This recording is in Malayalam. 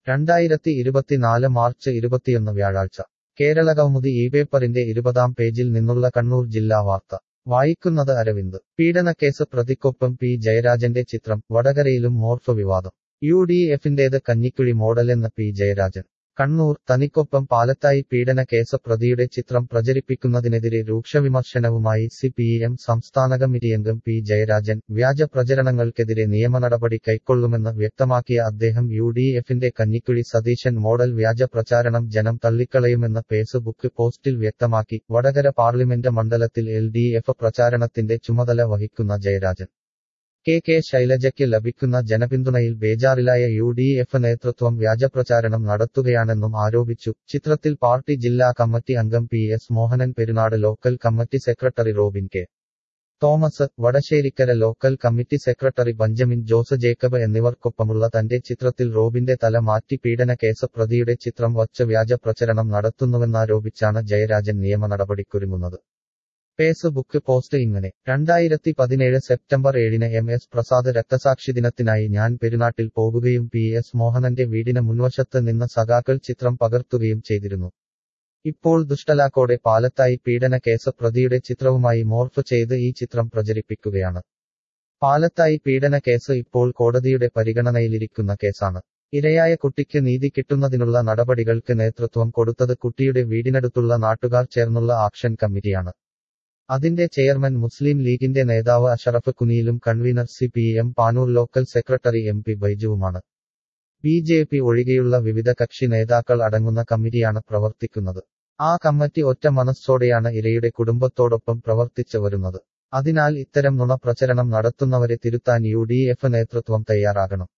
രണ്ടായിരത്തി ഇരുപത്തിനാല് മാർച്ച് ഇരുപത്തിയൊന്ന് വ്യാഴാഴ്ച കേരളകൗമുദി ഈ പേപ്പറിന്റെ ഇരുപതാം പേജിൽ നിന്നുള്ള കണ്ണൂർ ജില്ലാ വാർത്ത വായിക്കുന്നത് അരവിന്ദ് പീഡനക്കേസ് പ്രതിക്കൊപ്പം പി ജയരാജന്റെ ചിത്രം വടകരയിലും മോർഫ് വിവാദം യു ഡി എഫിന്റേത് കഞ്ഞിക്കുഴി മോഡലെന്ന് പി ജയരാജൻ കണ്ണൂർ തനിക്കൊപ്പം പാലത്തായി പീഡന കേസ് പ്രതിയുടെ ചിത്രം പ്രചരിപ്പിക്കുന്നതിനെതിരെ രൂക്ഷവിമർശനവുമായി സി പി എം സംസ്ഥാന കമ്മിറ്റി അംഗം പി ജയരാജൻ വ്യാജ പ്രചരണങ്ങൾക്കെതിരെ നിയമനടപടി കൈക്കൊള്ളുമെന്ന് വ്യക്തമാക്കിയ അദ്ദേഹം യു ഡി എഫിന്റെ കഞ്ഞിക്കുഴി സതീശൻ മോഡൽ വ്യാജ പ്രചാരണം ജനം തള്ളിക്കളയുമെന്ന് ഫേസ്ബുക്ക് പോസ്റ്റിൽ വ്യക്തമാക്കി വടകര പാർലമെന്റ് മണ്ഡലത്തിൽ എൽ ഡി എഫ് പ്രചാരണത്തിന്റെ ചുമതല വഹിക്കുന്ന ജയരാജൻ കെ കെ ശൈലജയ്ക്ക് ലഭിക്കുന്ന ജനപിന്തുണയിൽ ബേജാറിലായ യു ഡി എഫ് നേതൃത്വം വ്യാജപ്രചാരണം നടത്തുകയാണെന്നും ആരോപിച്ചു ചിത്രത്തിൽ പാർട്ടി ജില്ലാ കമ്മിറ്റി അംഗം P S Mohanan Perunad local committee secretary Robin K Thomas Vadasserikkara local committee secretary Benjamin Jose Jacob എന്നിവർക്കൊപ്പമുള്ള തന്റെ ചിത്രത്തിൽ റോബിന്റെ തല മാറ്റി പീഡന കേസ് പ്രതിയുടെ ചിത്രം വച്ച് വ്യാജ പ്രചരണം നടത്തുന്നുവെന്നാരോപിച്ചാണ് ജയരാജൻ നിയമ നടപടിക്കൊരുങ്ങുന്നത് ഫേസ്ബുക്ക് പോസ്റ്റ് ഇങ്ങനെ രണ്ടായിരത്തി പതിനേഴ് സെപ്റ്റംബർ ഏഴിന് എം എസ് പ്രസാദ് രക്തസാക്ഷി ദിനത്തിനായി ഞാൻ പെരുനാട്ടിൽ പോകുകയും പി എസ് മോഹനന്റെ വീടിന് മുൻവശത്ത് നിന്ന് സഖാക്കൾ ചിത്രം പകർത്തുകയും ചെയ്തിരുന്നു ഇപ്പോൾ ദുഷ്ടലാക്കോടെ പാലത്തായി പീഡന കേസ് പ്രതിയുടെ ചിത്രവുമായി മോർഫ് ചെയ്ത് ഈ ചിത്രം പ്രചരിപ്പിക്കുകയാണ് പാലത്തായി പീഡന കേസ് ഇപ്പോൾ കോടതിയുടെ പരിഗണനയിലിരിക്കുന്ന കേസാണ് ഇരയായ കുട്ടിക്ക് നീതി കിട്ടുന്നതിനുള്ള നടപടികൾക്ക് നേതൃത്വം കൊടുത്തത് കുട്ടിയുടെ വീടിനടുത്തുള്ള നാട്ടുകാർ ചേർന്നുള്ള ആക്ഷൻ കമ്മിറ്റിയാണ് അതിന്റെ ചെയർമാൻ മുസ്ലിം ലീഗിന്റെ നേതാവ് അഷറഫ് കുനിയിലും convener C P M Panoor local secretary M P ബൈജുവുമാണ് ബി ജെ പി ഒഴികെയുള്ള വിവിധ കക്ഷി നേതാക്കൾ അടങ്ങുന്ന കമ്മിറ്റിയാണ് പ്രവർത്തിക്കുന്നത് ആ കമ്മിറ്റി ഒറ്റ മനസ്സോടെയാണ് ഇരയുടെ കുടുംബത്തോടൊപ്പം പ്രവർത്തിച്ചു വരുന്നത് അതിനാൽ ഇത്തരം നുണ പ്രചരണം നടത്തുന്നവരെ തിരുത്താൻ യു ഡി എഫ് നേതൃത്വം തയ്യാറാകണം